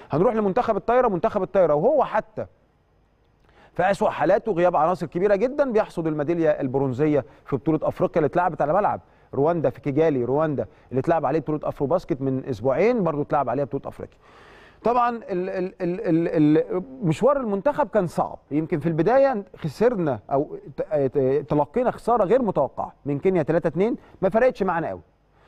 هنروح لمنتخب الطايره منتخب الطايره وهو حتى في أسوأ حالاته غياب عناصر كبيره جدا بيحصد الميداليه البرونزيه في بطوله افريقيا اللي اتلعبت على ملعب رواندا في كيجالي رواندا اللي اتلعب عليه بطوله افرو باسكت من اسبوعين برضه اتلعب عليها بطوله افريقيا طبعا ال ال ال ال مشوار المنتخب كان صعب يمكن في البدايه خسرنا او تلقينا خساره غير متوقعه من كينيا 3 2 ما فرقتش معانا قوي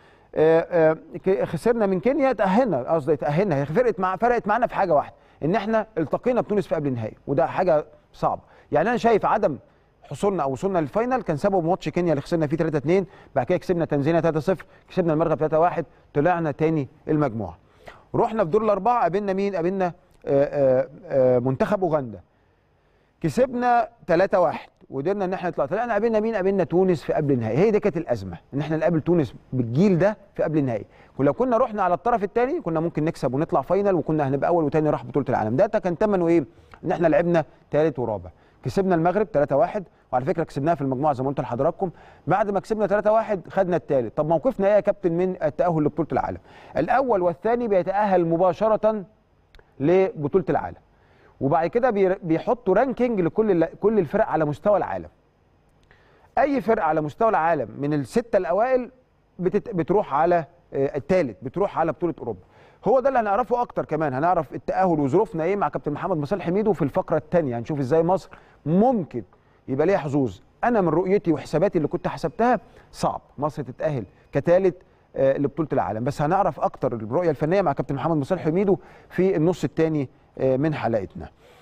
خسرنا من كينيا تاهلنا قصدي تاهلنا هي فرقت مع فرقت معانا في حاجه واحده ان احنا التقينا بتونس في قبل النهائي وده حاجه صعبه يعني انا شايف عدم حصولنا او وصولنا للفاينل كان سبب ماتش كينيا اللي خسرنا فيه 3 2 بعد كده كسبنا تنزانيا 3 0 كسبنا المغرب 3 1 طلعنا تاني المجموعه رحنا في دور الاربعه قابلنا مين قابلنا آآ آآ منتخب اوغندا كسبنا 3 1 وقدرنا ان احنا نطلع طلعنا قابلنا مين قابلنا تونس في قبل النهائي هي دي كانت الازمه ان احنا نقابل تونس بالجيل ده في قبل النهائي ولو كنا رحنا على الطرف الثاني كنا ممكن نكسب ونطلع فاينل وكنا هنبقى اول وثاني راح بطوله العالم ده كان ثمنه ايه ان احنا لعبنا ثالث ورابع كسبنا المغرب 3 1 وعلى فكره كسبناها في المجموعه زي ما قلت لحضراتكم بعد ما كسبنا 3 1 خدنا الثالث طب موقفنا ايه يا كابتن من التاهل لبطوله العالم الاول والثاني بيتاهل مباشره لبطوله العالم وبعد كده بيحطوا رانكينج لكل كل الفرق على مستوى العالم اي فرقه على مستوى العالم من السته الاوائل بتت... بتروح على الثالث بتروح على بطوله اوروبا هو ده اللي هنعرفه اكتر كمان هنعرف التاهل وظروفنا ايه مع كابتن محمد مصالح حميدو في الفقره الثانيه هنشوف ازاي مصر ممكن يبقى ليها حظوظ انا من رؤيتي وحساباتي اللي كنت حسبتها صعب مصر تتاهل كثالث آه لبطوله العالم بس هنعرف اكتر الرؤيه الفنيه مع كابتن محمد مصالح حميدو في النص الثاني آه من حلقتنا